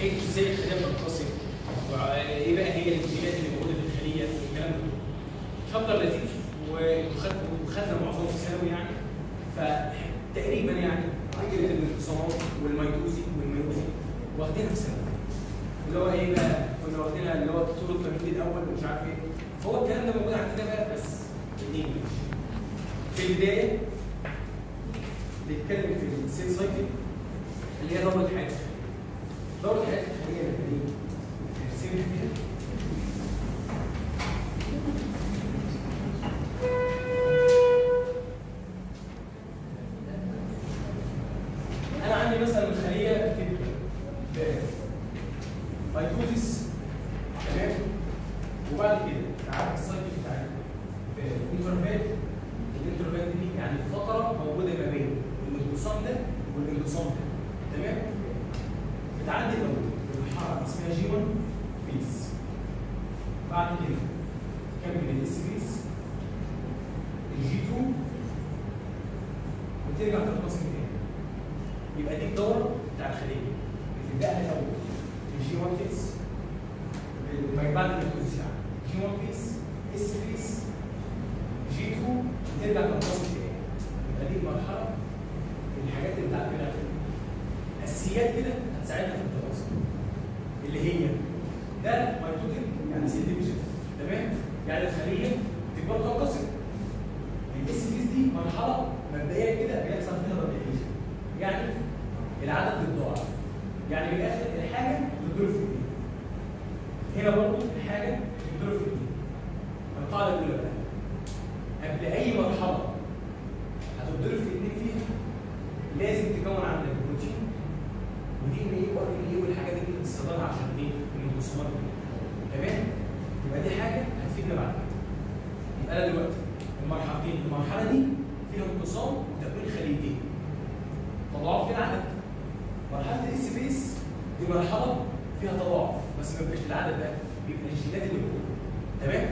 ناحيه ازاي الخليه بتنقسم وايه بقى هي الجينات اللي موجوده في الخليه والكلام ده شابتر لذيذ وخدنا وخدنا معظمه في ثانوي يعني فتقريبا يعني فكره الانقسامات والميتوزي والميوزي واخدينها في ثانوي اللي هو ايه بقى كنا واخدينها اللي هو طول التمهيد الاول ومش عارف ايه فهو الكلام ده موجود عندنا بقى بس بالانجلش في البدايه بيتكلم في السيل سايكل اللي هي دوره حياه دوره حياه الخليه البدنيه نرسمها كده انا عندي مثلا الخليه بتبدا ميتوزيس تمام وبعد كده تعالى السايكل بتاع الانترفال الانترفال دي يعني فتره موجوده ما بين الانقسام ده والانقسام ده تمام بتعدي الاول بمرحله اسمها جي 1 فيس بعد كده تكمل الاس فيس الجي 2 وترجع تنقسم تاني يبقى دي الدوره بتاع الخليه بتبداها الاول في جي 1 فيس بعد الميتوزيس يعني جي 1 فيس اس فيس جي 2 ترجع تنقسم تاني يبقى دي المرحله الحاجات اللي بتاعت كده اساسيات كده هتساعدنا في الدراسه اللي هي ده ميتوتيك يعني سيل ديفيجن تمام يعني الخليه تكبر تنقسم الاس فيس دي مرحله مبدئيه كده بيحصل فيها ريبليكيشن يعني العدد بيتضاعف يعني من الاخر الحاجه بتدور في اثنين هنا برضه الحاجه بتدور في اثنين القاعده الاولى بقى قبل اي مرحله هتتضرب في اثنين فيها لازم تكون عندك بروتين ودي ان ايه وار ان ايه والحاجه دي اللي بتستخدمها عشان ايه؟ الانقسامات دي تمام؟ يبقى دي حاجه هتفيدنا بعد كده يبقى انا دلوقتي المرحلتين المرحله دي فيها انقسام وتكوين خليتين تضاعف في العدد مرحله الاس فيس دي مرحله فيها تضاعف بس ما بيبقاش العدد ده بيبقى الجينات اللي جوه تمام؟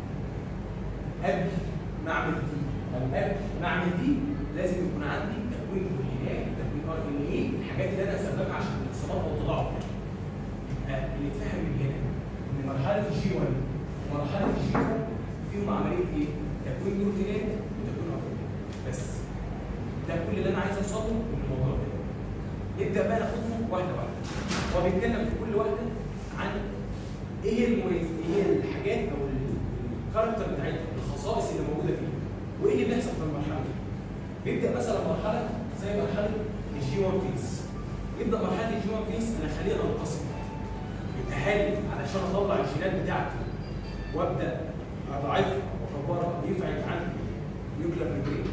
قبل ما اعمل دي او قبل ما اعمل دي لازم يكون عندي تكوين بروتينات تكوين ار ان ايه الحاجات اللي انا استخدمها عشان الانقسامات او التضاعف يبقى اللي اتفهم من هنا ان مرحله الجي 1 ومرحله الجي 2 فيهم عمليه ايه؟ تكوين بروتينات وتكوين ار ان ايه بس ده كل اللي انا عايز اوصله من الموضوع ده نبدا بقى ناخدهم واحده واحده هو بيتكلم في كل واحده عن ايه هي المميز ايه هي الحاجات او الكاركتر بتاعتها الخصائص اللي موجوده فيه وايه اللي بيحصل في المرحله دي بيبدا مثلا مرحله زي مرحله الجي 1 فيس يبدا مرحله الجي 1 فيس انا خليها تنقسم يبقى هل علشان اطلع الجينات بتاعتي وابدا اضعفها واكبرها ينفع يبقى عندي نيوكلير ميمبرين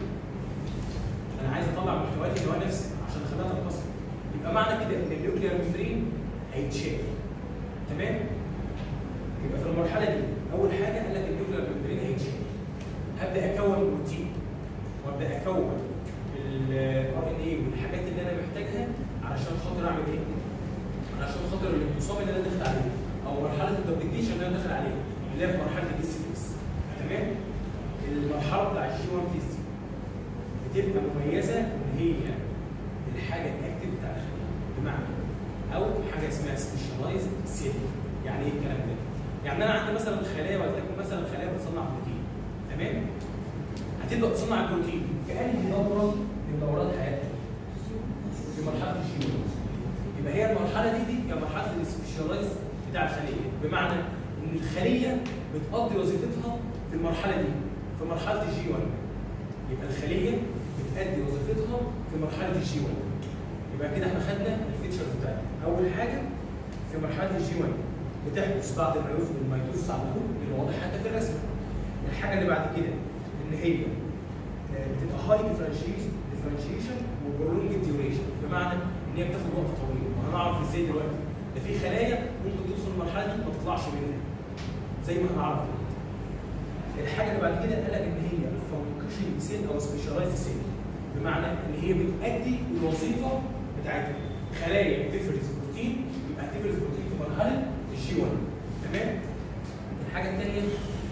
انا عايز اطلع محتويات اللي هو نفسي عشان اخليها تنقسم يبقى معنى كده ان النيوكلير ميمبرين هيتشال تمام يبقى في المرحله دي اول حاجه قال لك النيوكلير ميمبرين هيتشال هبدا اكون بروتين وابدا اكون الار ان اي والحاجات اللي انا محتاجها علشان خاطر اعمل ايه؟ علشان خاطر الانقسام اللي انا داخل عليه او مرحله الدبليكيشن اللي انا داخل عليها اللي هي في مرحله الاس فيس تمام؟ المرحله بتاع الجي 1 فيس دي بتبقى مميزه ان هي الحاجه الاكتف بتاع الخليه بمعنى او حاجه اسمها سبيشاليزد سيل يعني ايه الكلام ده؟ يعني انا عندي مثلا خلايا ولتكن مثلا خلايا بتصنع بروتين تمام؟ هتبدا تصنع البروتين في انهي دوره من دورات حياتها؟ في مرحله الجي يبقى هي المرحله دي دي هي مرحله السبيشاليز بتاع الخليه بمعنى ان الخليه بتقضي وظيفتها في المرحله دي في مرحله الجي 1 يبقى الخليه بتأدي وظيفتها في مرحله الجي 1 يبقى كده احنا خدنا الفيتشرز بتاعتها اول حاجه في مرحله الجي 1 بتحدث بعد الميوز الميتوز على طول اللي واضح حتى في الرسم الحاجه اللي بعد كده ان هي بتبقى هاي ديفرنشيشن ديفرنشيشن وبرولونج ديوريشن بمعنى ان هي بتاخد وقت طويل وهنعرف ازاي دلوقتي ده في خلايا ممكن توصل المرحله دي ما تطلعش منها زي ما هنعرف دلوقتي الحاجه اللي بعد كده قال لك ان هي فانكشن سيل او سبيشاليز سيل بمعنى ان هي بتأدي الوظيفه بتاعتها خلايا بتفرز بروتين يبقى هتفرز بروتين في مرحله الجي 1 تمام الحاجه الثانيه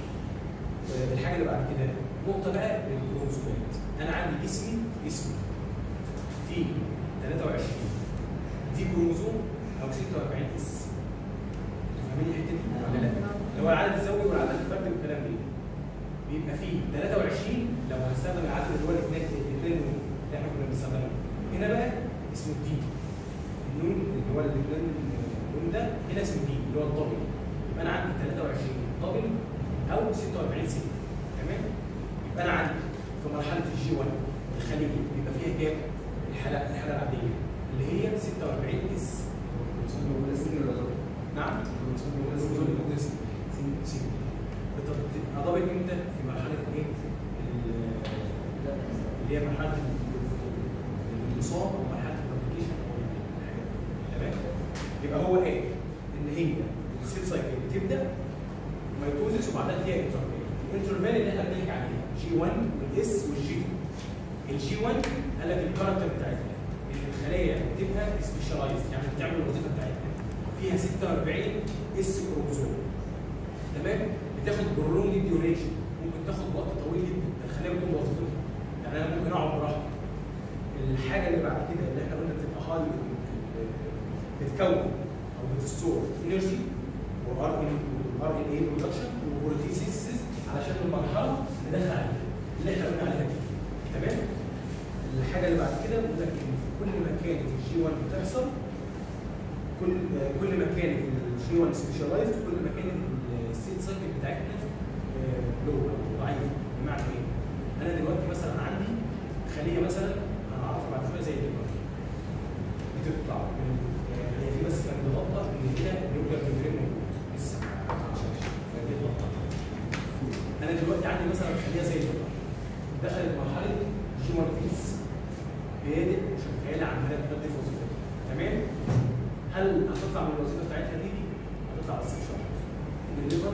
الحاجه اللي بعد كده نقطه بقى للكروموسومات انا عندي جسمي جسمي فيه 23 دي كروموزوم او 46 اس فاهمين الحته دي ولا لا؟ اللي هو العدد الزوجي والعدد الفردي والكلام ده بيبقى فيه 23 لو هنستخدم العدد اللي هو الاثنين الاثنين اللي احنا كنا بنستخدمه هنا بقى اسمه الدي النون اللي هو الاثنين النون ده هنا اسمه دي اللي هو الدبل يبقى انا عندي 23 دبل او 46 سي تمام يبقى انا عندي في مرحله الجي 1 الخليج بيبقى فيها كام؟ الحاله الحاله العاديه اللي هي 46 اس نعم بتبقى ضابط امتى في مرحله ايه؟ اللي هي مرحله الانتصاب ومرحله الابلكيشن تمام؟ يبقى هو ايه؟ ان هي السيل سايكل بتبدا ميتوزس وبعدها فيها انترفال الانترفال اللي احنا بنحكي عليها جي 1 والاس والجي 2 الجي 1 قال لك الكاركتر بتاعتها ان الخلايا بتبقى سبيشالايز يعني بتعمل الوظيفه بتاعتها فيها 46 اس كروموزوم تمام بتاخد برولونج ديوريشن ممكن تاخد وقت طويل جدا الخليه بتكون وظيفتها يعني انا ممكن اقعد براحتي الحاجه اللي بعد كده اللي احنا قلنا بتبقى هاي بتكون او بتستور انرجي وار ان ار ان اي برودكشن وبروتيسيس علشان المرحله اللي داخل عليها اللي احنا قلنا عليها دي تمام الحاجه اللي بعد كده بيقول لك ان كل ما كانت الجي 1 بتحصل كل كل ما كانت الجي 1 سبيشالايزد كل ما كانت السيل سايكل بتاعتنا لو او ضعيفه بمعنى ايه؟ انا دلوقتي مثلا عندي خليه مثلا هنعرفها بعد شويه زي دلوقتي بتطلع من هي في بس كان بتغطى ان هنا النيوكلير ميمبرين موجود لسه ما عملش فدي غلطه انا دلوقتي عندي مثلا خليه زي دلوقتي دخلت مرحله جي 1 فيس بادئ وشغاله عماله تأدي في وظيفتها تمام؟ هل هتطلع من الوظيفه بتاعتها دي دي؟ هتطلع بس مش واحد ان الليفر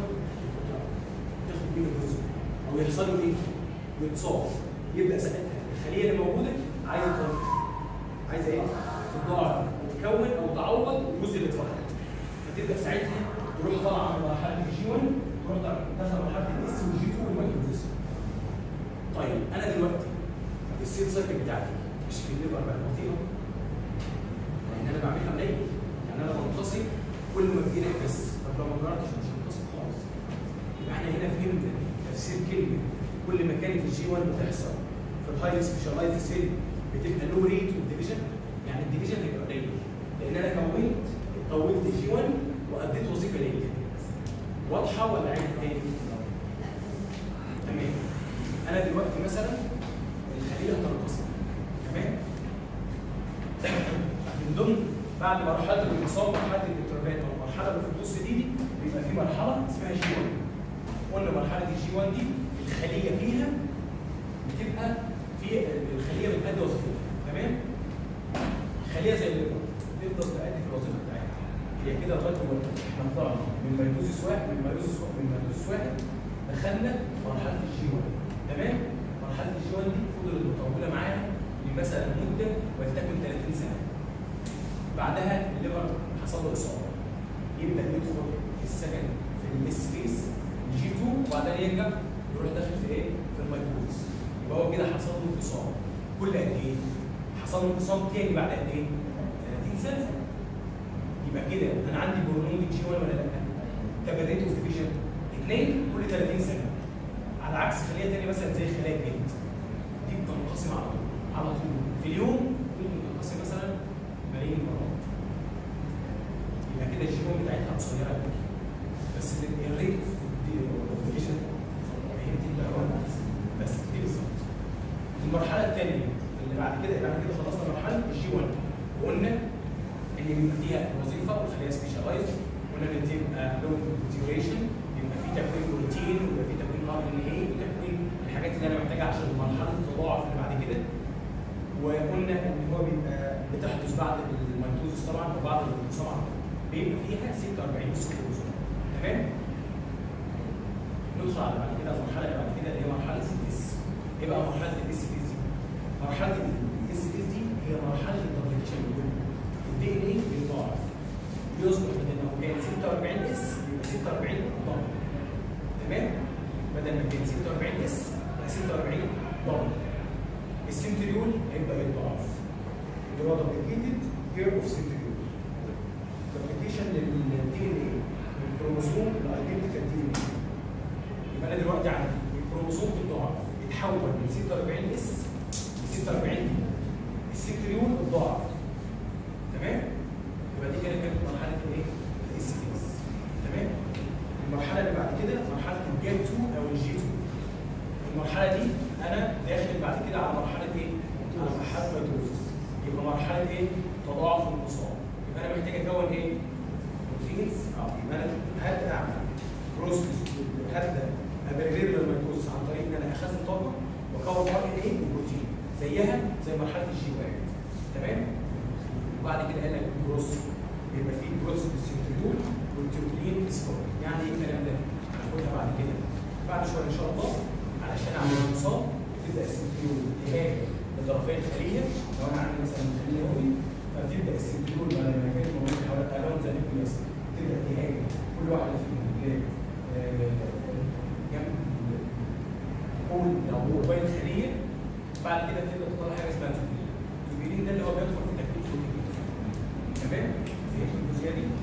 تاخد منه جزء او يحصل له ايه؟ يتصاب يبدا ساعتها الخليه اللي موجوده عايزه تضاعف عايزه ايه؟ تتضاعف وتكون او تعوض الجزء اللي اتفقد فتبدا ساعتها تروح طالعه من مرحله الجي 1 تروح داخله مرحله الاس والجي 2 والمايكروزيس طيب انا دلوقتي السيل سايكل بتاعتي مش في الليفر بقى بطيئه لان انا بعملها قليل يعني انا بنتصل كل ما بيجي بس طب لو ما جربتش مش هنتصل خالص يبقى احنا هنا فهمنا تفسير كلمه كل ما كانت الجي 1 بتحصل في الهايلي سبيشالايزد سيل بتبقى لو ريت اوف ديفيجن يعني الديفيجن هيبقى قليل لان انا كونت طولت الجي 1 واديت وظيفه ليا واضحه ولا عيب تاني؟ تمام انا دلوقتي مثلا الخليه هتنقسم تمام من ضمن بعد مرحله الانقسام مرحله الالكترونات او المرحله اللي في النص دي, دي بيبقى في مرحله اسمها جي 1 قلنا مرحله الجي 1 دي الخليه فيها بتبقى في الخليه بتأدي وظيفتها تمام خليه زي الليفر تفضل تأدي في الوظيفه بتاعتها هي كده لغايه ما احنا طلعنا من ميتوزيس واحد من ميتوزيس واحد من ميتوزيس واحد دخلنا مرحله الجي 1 تمام مرحله الجي 1 دي فضلت مطوله معانا لمثلا مده ولتكن 30 سنه بعدها الليفر حصل له اصابه يبدا يدخل في السكن في الاس فيس جي 2 وبعدين يرجع يروح داخل في ايه؟ في الميتوزيس يبقى هو كده حصل له انقسام كل قد ايه؟ حصل له انقسام تاني بعد قد ايه؟ 30 سنه يبقى كده انا عندي برونونج جي 1 ولا لا؟ طب الريت اوف ديفيجن 2 كل 30 سنه على عكس خليه ثانيه مثلا زي خلايا الجلد دي بتنقسم على طول على طول في اليوم ممكن تنقسم مثلا ملايين المرات يبقى كده الجي 1 بتاعتها قصيره قوي بس الريت اوف ديفيجن فهمت انت بس دي بالظبط المرحله الثانيه اللي بعد كده بعد كده خلصنا مرحله الجي 1 وقلنا ان بيبقى فيها الوظيفه والخليه سبيشالايز قلنا ان بتبقى لون ديوريشن بيبقى في تكوين بروتين ويبقى في تكوين ار ان اي وتكوين الحاجات اللي انا محتاجها عشان مرحله التضاعف اللي بعد كده وقلنا ان هو بيبقى بتحدث بعد الميتوزس طبعا وبعد الانقسام بيبقى فيها 46 نص كروموسوم تمام؟ ندخل على بعد كده المرحله اللي بعد كده اللي هي مرحله الاس ايه بقى مرحله الاس فيز دي؟ مرحله الاس فيز دي هي مرحله الدبليكيشن الدي ان ايه بيتضاعف بيصبح بدل ما هو كان 46 اس يبقى 46 ضمن تمام؟ بدل ما كان 46 اس يبقى 46 ضمن السنتريول هيبدا يتضاعف اللي هو دبليكيتد بير اوف سنتريول مرحله الجيم 2 او الجي 2 المرحله دي انا داخل بعد كده على مرحله ايه؟ على مرحله ميتوزس يبقى مرحله ايه؟ تضاعف المصاب يبقى انا محتاج اكون ايه؟ بروتينز اه يبقى انا هبدا اعمل بروسيس هبدا ابرير للميتوزس عن طريق ان انا اخزن طاقه واكون ار ان ايه وبروتين زيها زي مرحله الجي واحد تمام؟ وبعد كده قال لك بروس يبقى في بروس بالسنتريول والتيوبلين اصفار يعني ايه الكلام ده؟ هناخدها بعد كده بعد شويه ان شاء الله علشان اعمل انصاب تبدا السنتريول تهاجم بطرفي الخليه لو انا عندي مثلا خليه قوي فتبدا السنتريول بعد ما كانت موجوده حوالي اراوند ذا نيوكليوس تبدا تهاجم كل واحده فيهم ل- آه، جنب قول لو هو بين خليه بعد كده تبدا تطلع حاجه اسمها تيوبلين التوبيلين ده اللي هو بيدخل في تكوين بروتين تمام فهمت الجزئيه دي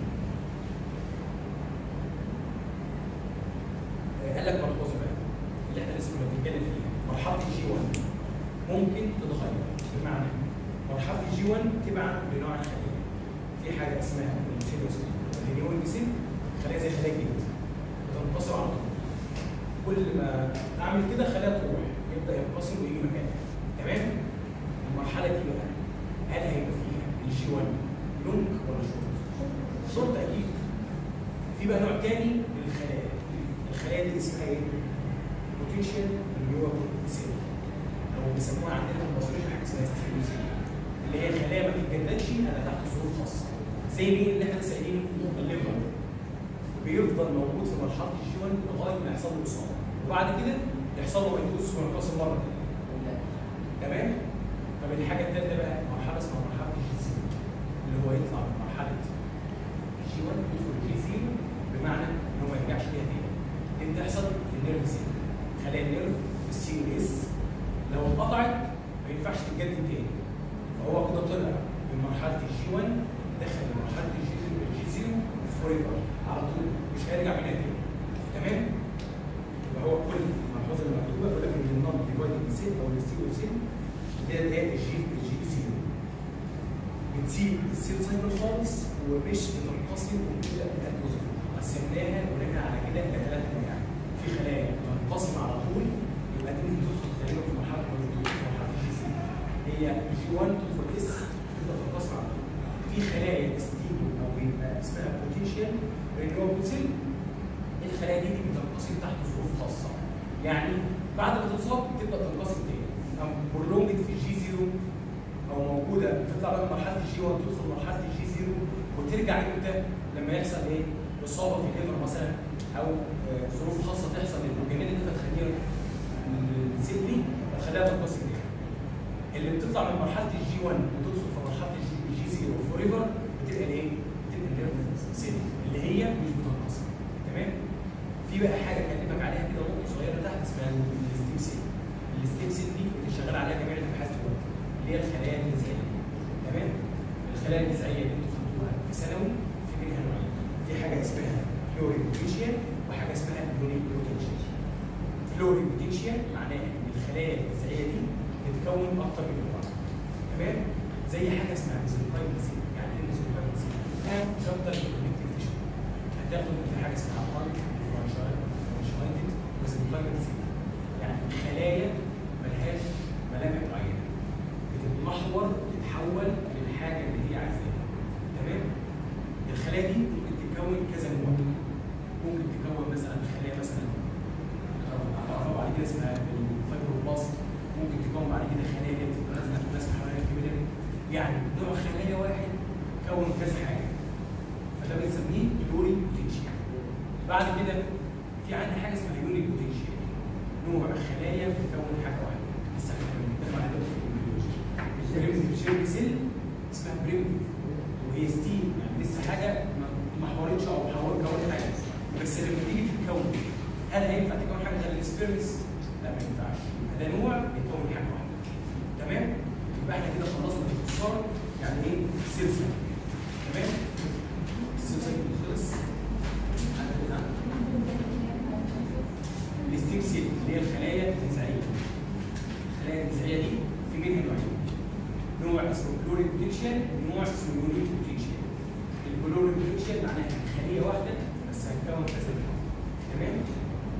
آه، قال لك ملحوظه بقى اللي احنا لسه كنا بنتكلم فيها مرحله الجي 1 ممكن تتغير بمعنى مرحله الجي 1 تبع لنوع الخليه في حاجه اسمها النيوكليوس النيوكليوس سيل خلايا زي خلايا الجلد بتنقسم على طول كل ما اعمل كده خلايا تروح يبدا ينقسم ويجي مكانها تمام المرحله دي بقى هل هيبقى فيها الجي 1 لونج ولا شورت؟ شورت اكيد في بقى نوع تاني للخلايا الخلايا دي اسمها ايه؟ بوتنشال رينيوبل سيل او بيسموها عندنا في الباثولوجي حاجه اسمها ستيريوسيل اللي هي خلايا ما بتتجددش الا تحت ظروف خاصه زي مين اللي احنا لسه قايلينه الليفر بيفضل موجود في مرحله الجي 1 لغايه ما يحصل له اصابه وبعد كده يحصل له ميتوزس وينقسم مره ثانيه تمام؟ طب الحاجه الثالثه بقى مرحله اسمها مرحله الجي 0 اللي هو يطلع من مرحله الجي 1 يدخل الجي 0 بمعنى ان هو ما يرجعش ليها تاني دي بتحصل في النيرف سيل خلايا النيرف في السي ان اس لو انقطعت ما ينفعش تتجدد تاني فهو كده طلع من مرحله الجي 1 دخل لمرحله الجي الجي 0 فور ايفر على طول مش هيرجع منها تاني تمام؟ يبقى هو كل الملحوظه اللي مكتوبه يقول لك ان النون ديفايدنج سيل او الستيريو سيل ده ده الجي الجي سي بتسيب السيل سايكل خالص ومش بتنقسم وبتبدا تتجزء قسمناها ونرجع على كده الى ثلاث انواع في خلايا بتنقسم على طول يبقى دي بتدخل تقريبا في مرحله في مرحله الجي سي هي جي 1 تدخل اس تبدا تنقسم على طول في خلايا ستيبل او بيبقى اسمها بوتنشال رينيوبل سيل الخلايا دي, دي بتنقسم تحت ظروف خاصه يعني بعد ما تتصاب تبدا تنقسم تاني او برولونجد في الجي 0 او موجوده تطلع بقى من مرحله الجي 1 تدخل مرحله الجي 0 وترجع امتى؟ لما يحصل ايه؟ اصابه في الليفر مثلا او آه، ظروف خاصه تحصل للبروتينات اللي فتخليها السيل دي فتخليها تنقسم تاني. اللي بتطلع من مرحله الجي 1 وتدخل في مرحله الجي الجي 0 فور ايفر بتبقى الايه؟ بتبقى النيرف سيل اللي هي مش بتنقسم تمام؟ في بقى حاجه اكلمك عليها كده نقطه صغيره تحت اسمها الستيم سيل الستيم سيل دي اللي شغال عليها جميع الابحاث دلوقتي اللي هي الخلايا الجذعيه تمام الخلايا الجذعيه اللي انتوا خدتوها في ثانوي في منها نوعين في حاجه اسمها فلوري بوتنشيال وحاجه اسمها لوني بوتنشيال فلوري بوتنشيال معناها ان الخلايا الجذعيه دي بتكون اكتر من نوع تمام زي حاجه اسمها ميزوبلايم سيل يعني ايه ميزوبلايم سيل؟ كان شابتر الكونكتيف تيشو هتاخد في حاجه اسمها ارك فرانشايتد ميزوبلايم سيل يعني خلايا ملهاش ملامح معينه بتتمحور وتتحول للحاجه اللي هي عايزاها تمام الخلايا دي ممكن تتكون كذا نوع ممكن تكون مثلا خلايا مثلا هتعرفها بعد كده اسمها الفايبروبلاست ممكن تكون بعد كده خلايا اللي بتبقى نازله في ناس حوالين الكبيره يعني نوع خلايا واحد كون كذا حاجه فده بنسميه بلوري بوتنشيال بعد كده في عندنا حاجه اسمها يوني بوتنشيال نوع خلايا بتكون حاجه واحده لسه احنا بنتكلم عليها دلوقتي في البيولوجي البريمتيف شيربي سيل اسمها بريمتيف وهي ستيل يعني لسه حاجه ما ما حورتش او حور كونت حاجه بس لما تيجي تتكون هل هينفع تكون حاجه غير السبيرمز؟ لا ما ينفعش يبقى ده نوع بيكون حاجه واحده تمام؟ يبقى احنا كده خلصنا باختصار يعني ايه سلسله تمام؟ السلسله دي خلص عندنا الستيم سيل اللي هي الخلايا الجذعيه الخلايا الجذعيه دي في منها نوعين نوع اسمه بلوري بوتنشال ونوع اسمه يونيك بوتنشال البلوري بوتنشال معناها خليه واحده بس هتكون كذا نوع تمام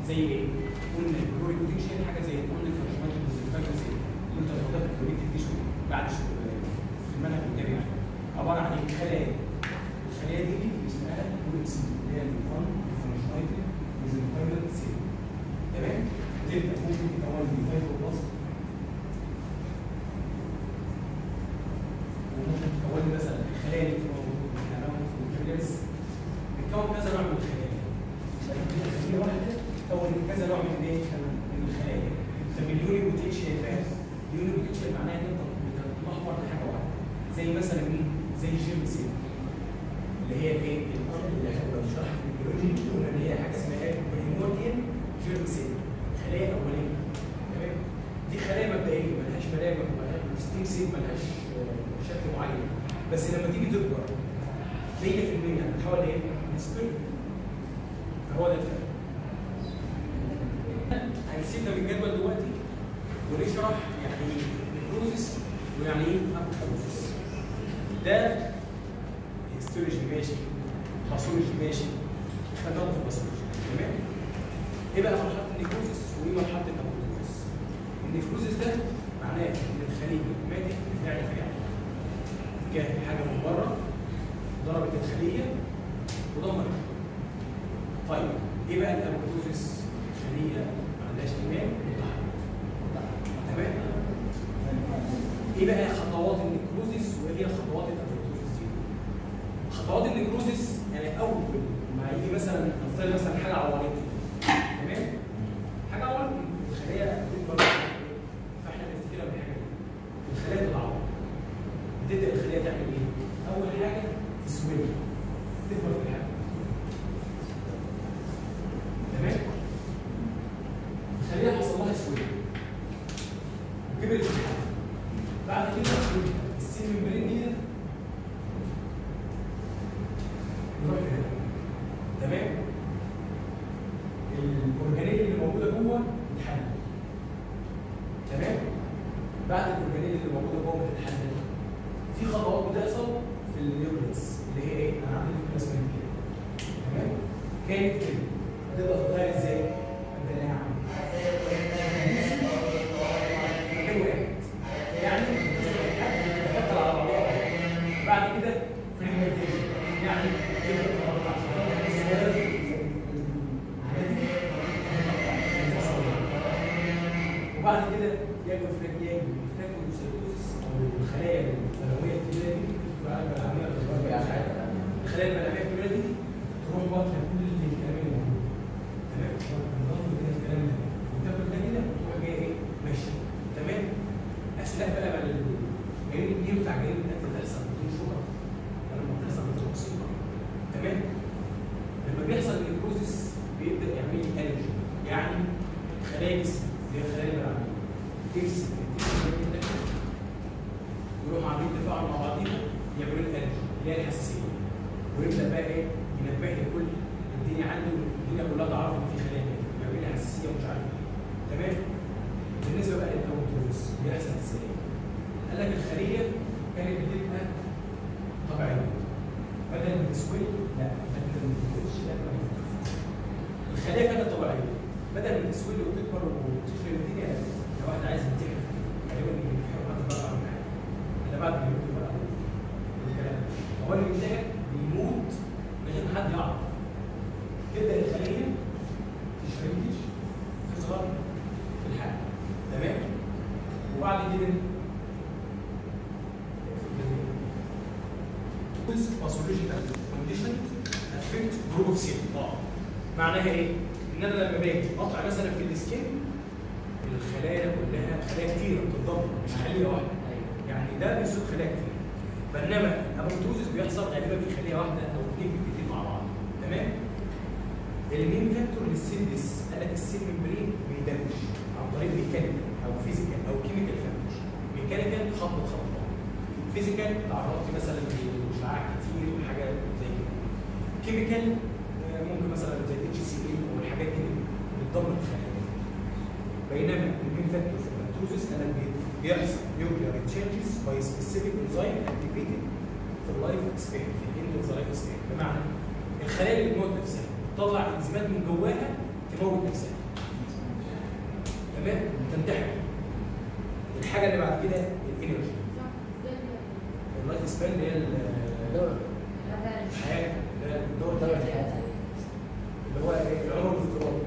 زي ايه؟ قلنا الكلوريك بوتنشال حاجه زي قلنا الفرشمات الديزنفكتنسي اللي انت هتاخدها في الكلوريك تيشو بعد شويه في المنهج الجامعي يعني عباره عن ايه؟ خلايا الخلايا دي اللي اسمها كلوريك سيل اللي هي الفن الفرشمات ديزنفكتنسي تمام؟ تبدا ممكن تتكون من فايبروبلاست وممكن تكون مثلا الخلايا اللي بتبقى موجوده في الهرمونز والكابيلاريز بتكون كذا نوع من الخلايا خليه واحده تكون كذا نوع من ايه؟ من الخلايا طب اليوني بوتنشال فاز اليوني بوتنشال معناها ان انت بتتمحور لحاجه واحده زي مثلا مين؟ زي الجيم سيل اللي هي الايه؟ الارض اللي احنا كنا بنشرحها في البيولوجي قلنا ان هي حاجه اسمها ايه؟ بريمورديال جيم سيل خلايا اوليه تمام؟ دي خلايا مبدئيه ملهاش ملامح ملهاش ستيم سيل ملهاش شكل معين بس لما تيجي تكبر 100% هتتحول لايه؟ لسبيرم فهو ده الفرق هنسيبنا من الجدول دلوقتي ونشرح يعني ايه نيكروزس ويعني ايه ابوكروزس ده هيستولوجي ماشي باثولوجي ماشي خدناهم في الباثولوجي تمام ايه بقى مرحله النيكروزس وايه مرحله الابوكروزس النيكروزس ده معناه ان الخليه ماتت بفعل فعل جه حاجه من بره ضربت الخليه ودمرت طيب ايه بقى الابوكروزس خليه ما عندهاش ايمان تمام ايه بقى خطوات النيكروزس وايه هي خطوات الابوكروزس دي خطوات النيكروزس يعني اول ما يجي مثلا نفترض مثلا حاجه عورتني تمام حاجه عورتني الخليه بتكبر فاحنا بنفتكرها بالحاجه دي الخليه بتتعور بتبدا الخليه تعمل ايه؟ اول حاجه تسويل تكبر في الحجم تمام؟ الخليه حصل لها سويل وكبرت في الحجم بعد كده السيل ممبرين دي يروح في هنا تمام؟ الاورجانيل اللي موجوده جوه تتحلل تمام؟ بعد الاورجانيل اللي موجوده جوه بتتحلل في خطوات بتحصل في النيوكليس اللي هي ايه؟ انا عندي نيوكليس من كده تمام؟ كانت كده هتبقى تتغير ازاي؟ ابدا اعمل مكان واحد يعني بتحط على بعضها بعد كده فريجمنتيشن يعني تبدا تتقطع وبعد كده ياكل فراجياج تاكل سيروسس او الخلايا المنويه الكبيره دي تبقى العمليه الخلايا المنويه الكبيره دي تروح واكله كل الكلام اللي موجود تمام نظام كده الكلام ده وتاكل ده كده وتروح جايه ايه ماشيه تمام اثناء بقى ما الجريمه ينفع جريمه القتل تحصل بدون شبهه لما بتحصل بدون مصيبه تمام لما بيحصل النيكروزس بيبدا يعمل لي الرجي يعني خلايا جسم اللي هي خلايا المنويه تمسك يروحوا عاملين تفاعل مع بعضيهم يعملوا لي الرجي اللي هي الحساسيه ويبدا بقى ايه ينبه لي كل الدنيا عندي والدنيا كلها تعرف ان في خلايا كده بيعمل لي حساسيه ومش عارف ايه تمام بالنسبه بقى للكونتروس بيحصل ازاي؟ قال لك الخليه كانت بتبقى طبيعيه بدل ما تسوي لا بدل ما تكونش لا ما تكونش. الخليه كانت طبيعيه بدل ما تسوي وتكبر وتشغل الدنيا لا لو واحد عايز ينتحر غالبا بينتحر بعد بقى عن حاجه الا بعد ما يموت بقى الكلام هو اللي بينتحر بيموت من غير ما حد يعرف تبدا الخليه تشريش تصغر في الحجم تمام وبعد كده pathological condition affect group of cell اه معناها ايه؟ ان انا لما باجي اقطع مثلا في السكين الخلايا كلها خلايا كتيره بتتضمن مش خليه واحده يعني ده بيصيب خلايا كتير بينما الابوتوزيس بيحصل غالبا في خليه واحده او اثنين بالكتير مع بعض تمام؟ المين فاكتور للسيلز قال لك السيل ممبرين بيدمج عن طريق ميكانيكال او فيزيكال او كيميكال فاكتور ميكانيكال خط بخط فيزيكال تعرضت مثلا لاشعاع كتير وحاجات زي كده كيميكال آه، ممكن مثلا زي اتش سي اي والحاجات دي بتدمر الخلايا بينما المين فاكتور في البكتوزيس قال لك بي- بيحصل نيوكلير تشينجز باي سبيسيفيك انزيم اكتيفيتد في اللايف سبان في الاند اوف ذا لايف سبان بمعنى الخلايا اللي بتموت نفسها بتطلع انزيمات من جواها تموت نفسها تمام تنتحر الحاجه اللي بعد كده الانرجي اللايف سبان اللي هي ال- الحياه اللي هي الدور دورة الحياه الحياة اللي هو إيه؟ العمر الافتراضي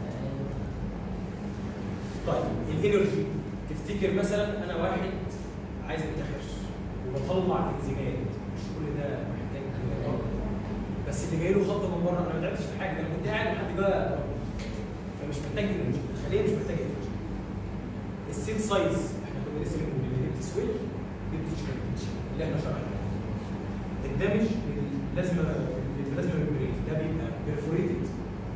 طيب الانرجي تفتكر مثلا انا واحد عايز انتحر وبطلع انزيمات مش كل ده محتاج بس اللي جاي له خطه من بره انا ما تعبتش في حاجه انا كنت قاعد لحد جه فمش محتاج انرجي الخليه مش محتاجه انرجي السيل سايز احنا كنا لسه بنقول الهيبت سويل هيبت شرينكج اللي احنا شرحناه الدمج لازم لازم الممبرين ده بيبقى بيرفوريتد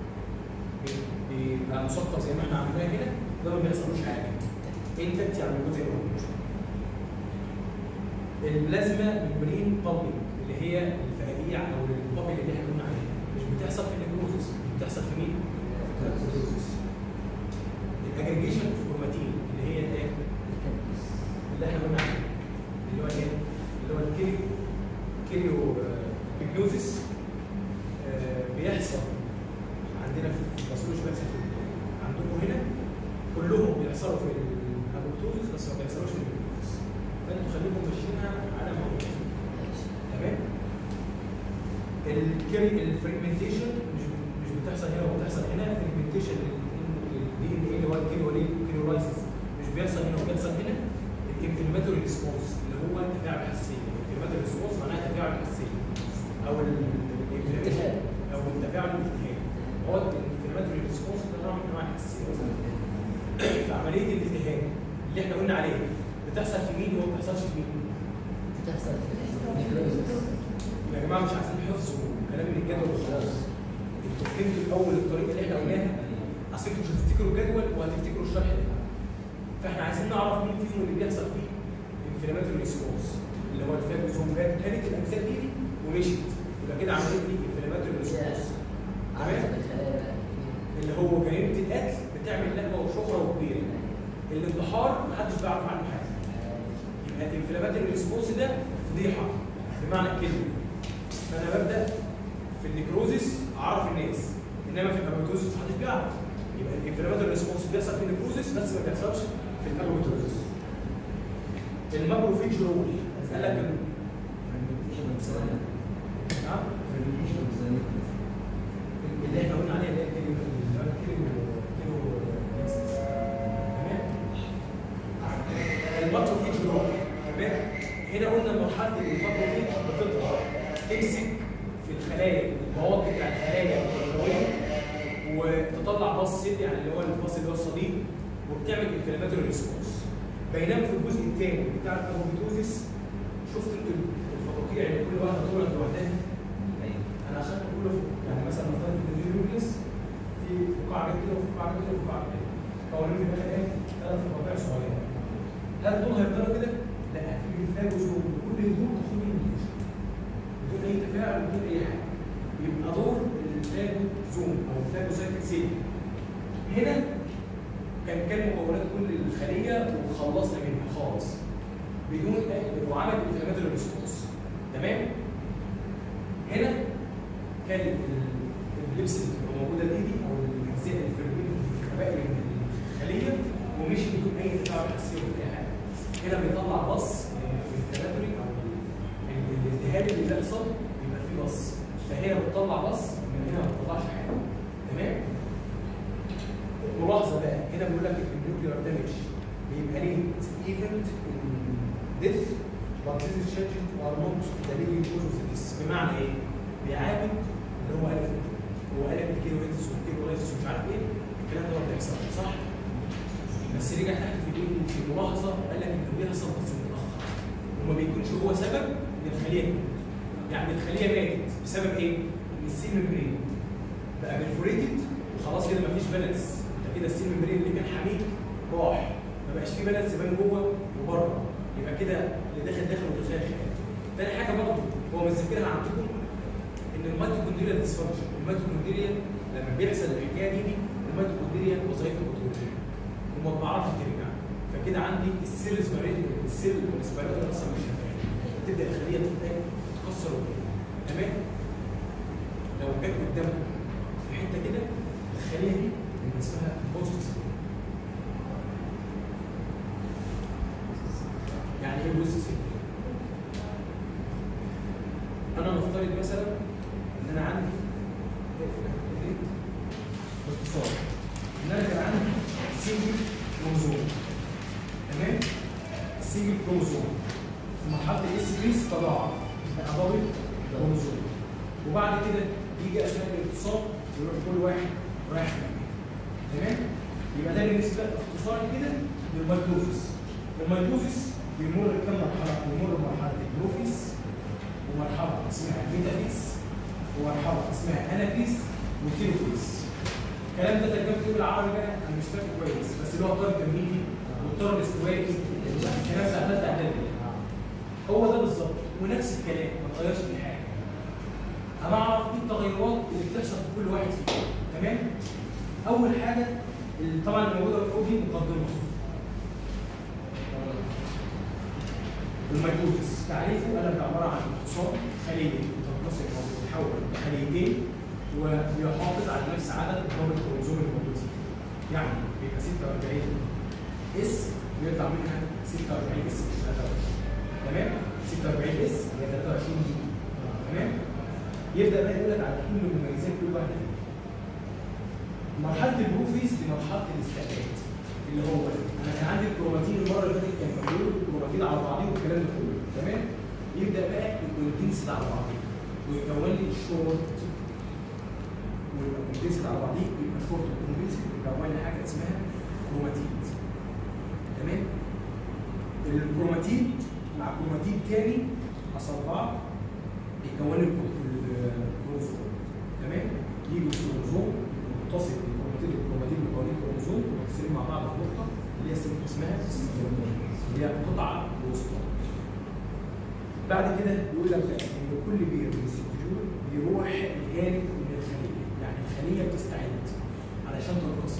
بيبقى مثقف زي ما احنا عملناها كده ده ما بيحصلوش حاجه انت يعني موجود زي ما هو البلازما ممبرين بابليك اللي هي الفقاقيع او البابل اللي احنا قلنا عليها مش بتحصل في النيكروزس بتحصل في مين؟ الاجريجيشن اوف كروماتين اللي هي الايه؟ اللي احنا قلنا عليه اللي هو ايه؟ اللي هو الكيريو كيريو بيجنوزيس بيحصل عندنا في باثولوجي بس عندكم هنا كلهم بيحصلوا في الابوبتوزيس بس ما بيحصلوش في البيجنوزيس فانتوا خليكم ماشيينها على ما هو تمام الكيري الفريجمنتيشن مش مش بتحصل هنا وبتحصل هنا الفريجمنتيشن الدي ان ايه اللي هو الكيريو كيريولايسيس مش بيحصل هنا وبيحصل هنا الانفلاماتوري ريسبونس اللي هو التفاعل الحساسيه الانفلاماتوري ريسبونس معناها التفاعل الحساسيه او الانفلاميشن او التفاعل الالتهابي هو الانفلاماتوري ريسبونس ده نوع من انواع الحساسيه في عمليه الالتهاب اللي احنا قلنا عليها بتحصل في مين وما بتحصلش في مين بتحصل في النيكروزس يا جماعه مش عايزين حفظ وكلام من الجدول وخلاص انتوا فهمتوا الاول الطريقه اللي احنا قلناها اصل انتوا مش هتفتكروا الجدول وهتفتكروا الشرح ده فاحنا عايزين نعرف مين فيهم اللي بيحصل فيه انفلاماتوري ريسبونس اللي هو الفاجوزوم جت كانت الاجزاء دي ومشيت يبقى كده عملت لي انفلاماتوري ريسبونس عرفت الخلايا بقى اللي هو جريمه القتل بتعمل لهبه وشهره وكبيره الانتحار محدش بيعرف عنه حاجه يبقى الانفلاماتوري ريسبونس ده فضيحه بمعنى الكلمه فانا ببدا في النيكروزيس اعرف الناس انما في الابوتوزيس محدش بيعرف يبقى الانفلاماتوري ريسبونس بيحصل في النيكروزيس بس ما بيحصلش في الابوتوزيس الماكروفيج رول قال لك ال- نعم اللي احنا قلنا عليها اللي هي كيلو اللي هو كيلو كيلو نكسس. تمام الماكروفيج رول تمام هنا قلنا مرحله الماكروفيج بتطلع تمسك في الخلايا المواقع بتاع الخلايا الكرويه وتطلع باص سيل يعني اللي هو الباص اللي هو الصديق وبتعمل انفلاماتوري ريسبونس بينما في الجزء الثاني بتاع الكاربوتوزيس شفت انتوا الفقاقيع اللي كل واحده طولت لوحدها انا عشان كله يعني مثلا نفترض ان النيوكليس في فقاعه كده وفي فقاعه كده وفي فقاعه كده قوانين في الاخر ايه؟ ثلاث فقاقيع صغيره هل دول هيفضلوا كده؟ لا هتيجي الفاجوس وكل دول تاخد منهم بدون اي تفاعل بدون اي حاجه يبقى دور الفاجو زوم او الفاجوسايتك سيل هنا كان كان مكونات كل الخليه وخلصنا منها خالص بدون أي- وعمل انفلاماتوري ريسبونس تمام هنا كان ال- اللبس اللي بتبقى موجوده دي دي او الاجزاء الفرمين الكبائر من الخليه ومشي بدون اي تفاعل حساسيه ولا اي حاجه هنا بيطلع بص انفلاماتوري او ال- الالتهاب اللي بيحصل بيبقى فيه بص فهنا بتطلع بص من هنا ما بتطلعش حاجه تمام ملاحظه بقى هنا بيقول لك النيوكلير دامج بيبقى ليه ايفنت ديث but these changes are not the leading cause of this بمعنى ايه؟ بيعالج اللي هو قال هو قال الكيلو هيتس والكيلو لايسس ومش عارف ايه الكلام ده ما بيحصلش صح؟ بس رجع تحت في الايه في ملاحظه قال لك انه بيحصل بس متاخر وما بيكونش هو سبب ان الخليه تموت يعني الخليه ماتت بسبب ايه؟ ان السيل ممبرين بقى برفوريتد وخلاص كده مفيش بالانس انت كده السيل ممبرين اللي كان حميد راح ما بقاش فيه بالانس بين جوه وبره يبقى كده اللي داخل داخل واللي خارج خارج تاني حاجه برضه هو مذكرها عندكم ان الميتوكوندريا ديسفانكشن الميتوكوندريا لما بيحصل الحكايه دي دي الميتوكوندريا وظائفها بتروح وما بتعرفش ترجع فكده عندي السيل اسبريت السيل الاسبريت اصلا مش شغال تبدا الخليه تتاكل تتكسر وكده تمام لو جت قدامها في حته كده الخليه دي بيبقى اسمها بوست سيل يعني ايه بوست سيل؟ انا نفترض مثلا ان انا عندي باختصار ان انا كان عندي سنجل كروموزوم تمام السنجل كروموزوم في مرحله الاس بيس تضاعف بقى دبل كروموزوم وبعد كده يجي اثناء الاتصال يروح كل واحد رايح في مكان تمام يبقى ده بالنسبه اختصار كده للميتوزس الميتوزس بيمر بكام مرحله؟ بيمر بمرحله البروفيس ومرحله اسمها ميتافيس ومرحله اسمها انافيس وتيلوفيس الكلام ده ترجمته بالعربي بقى انا مش فاكر كويس بس اللي هو الطار التمهيدي والطار الاستوائي الكلام بتاع ثالثه اعدادي هو ده بالظبط ونفس الكلام ما اتغيرش في حاجه انا اعرف ايه التغيرات اللي بتحصل في كل واحد فيهم تمام اول حاجه اللي طبعا اللي موجوده فوق دي مقدمه الميتوزس تعريفه قال لك عباره عن اختصار خليه تنقسم او تتحول لخليتين ويحافظ على نفس عدد ضرب الكروموزوم الموجود فيه. يعني بيبقى 46 اس بيطلع منها 46 اس مش 23 تمام 46 اس هي 23 دي تمام يبدا بقى يقول لك على كل مميزات كل واحده فيهم مرحله البروفيس دي مرحله الاستعداد اللي هو انا كان عندي الكروماتين المره اللي فاتت كان مفروض الكروماتين على بعضيه والكلام ده كله تمام يبدا بقى الكونتنسد على بعضيه ويكون لي شورت ويبقى كونتنسد على بعضيه يبقى شورت كونتنسد يكون لي حاجه اسمها كروماتيد تمام الكروماتيد مع كروماتيد تاني حصل بعض يكون لي الكروموزوم تمام يجوا الكروموزوم متصل بالكروماتيد والكروماتيد مكونين كروموزوم متصلين مع بعض في نقطه اللي هي اسمها اسمها السنترومير اللي هي قطعه وسطى بعد كده يقول لك بقى ان كل بير من السنتريول بيروح لجانب من الخليه يعني الخليه بتستعد علشان تنقسم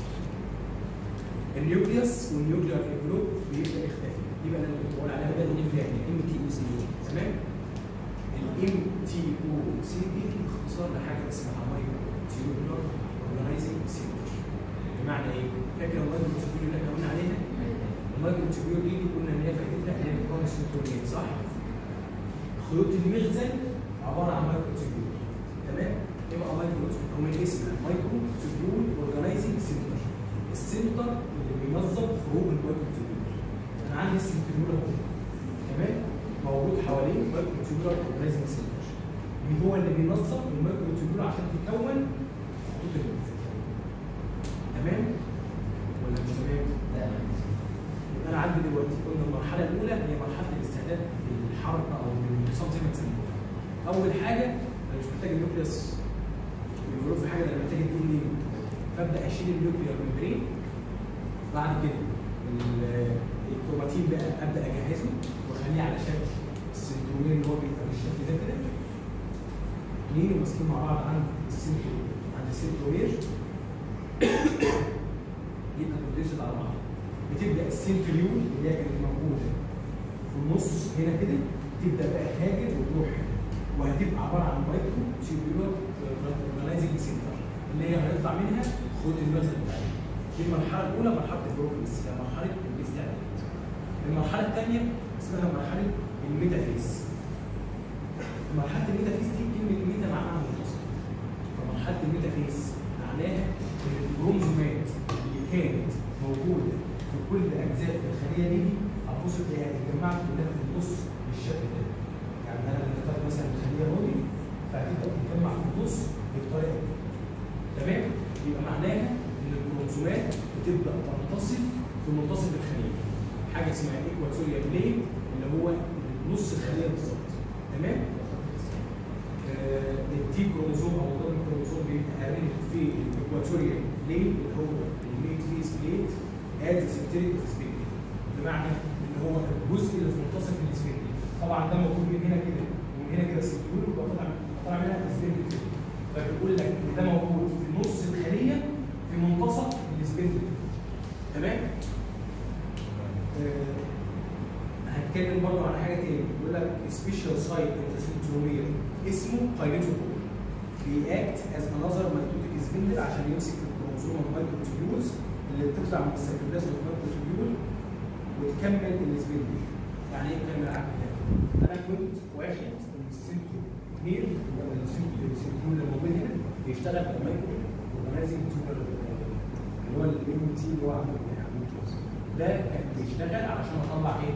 النيوكليوس والنيوكليار انفلوب بيبدا يختفي دي بقى اللي كنت بقول عليها بقى اللي فيها ام تي او سي تمام الام تي او سي دي اختصار لحاجه اسمها مايكرو تيوبولار اورجنايزنج سينتر بمعنى ايه؟ فاكر المايكرو تيوبولار اللي احنا قلنا عليها؟ المايكرو تيوبولار دي قلنا ان هي فائدتها ان هي بتكون سنتورين صح؟ خيوط المخزن عباره عن مايكرو تيوبولار تمام؟ يبقى مايكرو هو من اسمها مايكرو تيوبولار اورجنايزنج سينتر السنتر اللي بينظم خروج المايكرو تيوبولار انا عندي السنتريول اهو تمام؟ موجود حواليه مايكرو تيوبولار اورجنايزنج سنتر اللي هو اللي بينظم المايكرو تيوبولار عشان تكون خطوط المخزن تمام؟ ولا مش تمام؟ يبقى انا عندي دلوقتي قلنا المرحله الاولى هي مرحله الاستعداد للحركه او للانقسام زي ما تسموها. اول حاجه انا مش محتاج النيوكليوس بيقولوا في حاجه انا محتاج الدي ان ايه فابدا اشيل النيوكليير ممبرين بعد كده ال- الكروماتين بقى ابدا اجهزه واخليه على شكل السنترومير اللي هو بيبقى بالشكل ده كده اثنين وماسكين مع بعض عند السنترو عند السنترومير يبقى كونديشن على بعض بتبدا السنتريول اللي هي كانت موجوده في النص هنا كده تبدا بقى تهاجر وتروح وهتبقى عباره عن مايكرو تيوبولار اورجنايزنج سنتر اللي هي هيطلع منها خد المخزن بتاعتها دي المرحله الاولى مرحله البروكليس هي مرحله الاستعداد المرحله الثانيه اسمها مرحله الميتافيز مرحله الميتافيز دي كلمه ميتا معناها منتصف فمرحله الميتافيز معناها ان الكروموزومات اللي كانت موجوده في كل اجزاء في الخليه دي هتبص تلاقيها اتجمعت كلها في النص بالشكل ده يعني انا لما اختار مثلا الخليه اهي فهتبدا تتجمع في النص بالطريقه دي تمام يبقى معناها ان الكروموسومات بتبدا تنتصف في منتصف الخليه حاجه اسمها ايكواتوريال بلين اللي هو نص الخليه بالظبط تمام آه، الدي كروموسوم او الدبل كروموسوم بيبقى ارينج في الايكواتوريال بلين اللي هو الميت فيس بليت اد سيبتيريك سبيك بمعنى اللي هو الجزء اللي في منتصف السبيك طبعا ده موجود من هنا كده ومن هنا كده سيبتيريك يبقى طالع طالع منها السبيك كده فبيقول لك ان ده موجود في نص الخليه في منتصف السبيك تمام؟ آه، هنتكلم برضه عن حاجه تاني بيقول لك سبيشال سايت ان ذا سنترومير اسمه كاينيتوكور بيأكت از انذر مايتوتيك سبندل عشان يمسك في الكروموزوم المايكروتوبيولز اللي بتطلع من السيتوبلازم المايكروتوبيول وتكمل السبندل يعني ايه تكمل عقل انا كنت واخد السنتو كبير السنتو اللي موجود هنا بيشتغل كمايكرو اورجانيزم تيوبر اللي هو الام تي اللي هو عامل ده كان بيشتغل علشان اطلع ايه؟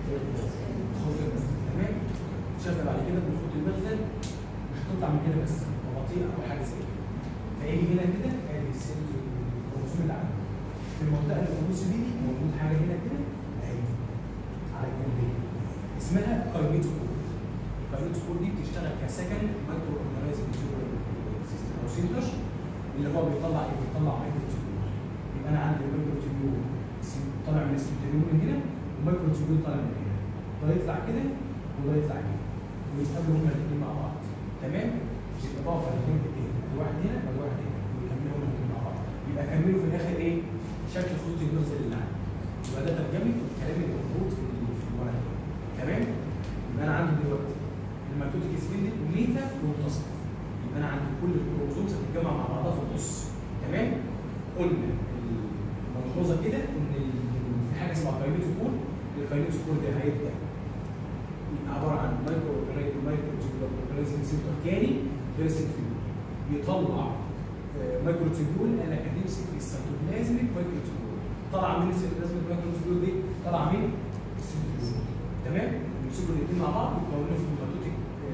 خط المخزن تمام؟ شغل بعد كده بخط المخزن مش هتطلع من هنا بس بطيئه او حاجه زي كده فيجي هنا كده ادي السنت الكروموسوم اللي عندي في المنطقه اللي في النص دي موجود حاجه هنا كده اهي على الجنبين اسمها كاينيتوكور الكاينيتوكور دي بتشتغل كسكن مايكرو اورجانيزم سيستم او سنتر اللي هو بيطلع ايه؟ بيطلع مايكرو تيوبول يبقى انا عندي المايكرو تيوبول طالع من السنتريول من هنا والمايكرو تيوبول طالع من هنا ده يطلع كده وده يطلع كده ويتقابلوا هما الاثنين مع بعض تمام؟ مش يبقى بقى فريقين باثنين واحد هنا وواحد هنا ويكملوا هما الاثنين مع بعض يبقى كملوا في الاخر ايه؟ شكل خطوط المنزل اللي عندي يبقى ده ترجمه الكلام اللي موجود في ال- في الورقه دي. تمام؟ يبقى انا عندي دلوقتي الميتوتيك سبندل ميتا ومنتصف يبقى انا عندي كل الكروموسومز هتتجمع مع بعضها في النص تمام؟ قلنا الملحوظه كده ان ال- في حاجه اسمها كاينيتوكور الكاينيتوكور ده هيبدا يبقى عباره عن مايكرو مايكرو اورجانيزم سيستم كاني بيرسنتيول يطلع آه، مايكرو تيبول قال لك هتمسك في السيتوبلازميك مايكرو تيبول طلع من السيتوبلازميك مايكرو تيبول دي طلع من السيتوبلازم تمام يمسكوا الاثنين مع بعض يكونوا في الماتوتيك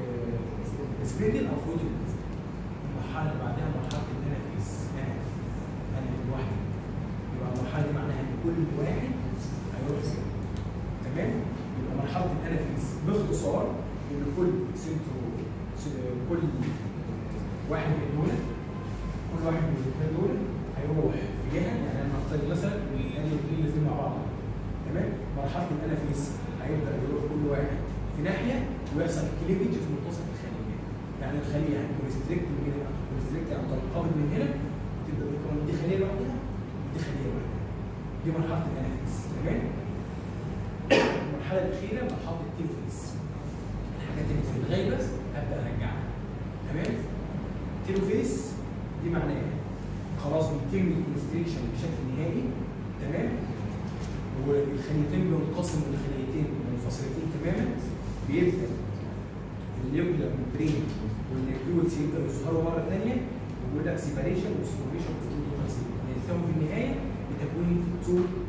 سبيندل او فروتيك المرحله اللي بعدها مرحله الانافيس انا انا لوحدي يبقى المرحله دي معناها ان كل واحد هيروح فين تمام يبقى مرحله الانافيس باختصار ان كل سنترو س- كل واحد من دول كل واحد من الاثنين دول هيروح في جهه يعني انا نفترض مثلا ان الاثنين الاثنين نازلين مع بعض تمام مرحله الانافيس هيبدا يروح كل واحد في ناحيه ويحصل كليفج في منتصف الخليه يعني الخليه يعني كونستريكت من هنا كونستريكت يعني تنقبض من هنا تبدا تكون دي خليه لوحدها ودي خليه لوحدها دي مرحله الانافيس تمام المرحله الاخيره مرحله التيلوفيس الحاجات اللي في الغيبه هبدا ارجعها تمام تيلوفيس دي معناها خلاص بيتم الكونستريكشن بشكل نهائي تمام والخليتين بينقسموا لخليتين منفصلتين تماما بيبدا النيوكلير ممبرين والنيوكليوتس يبداوا يظهروا مره ثانيه ويقول لك سيباريشن وسيباريشن ينتهوا في النهايه بتكوين تو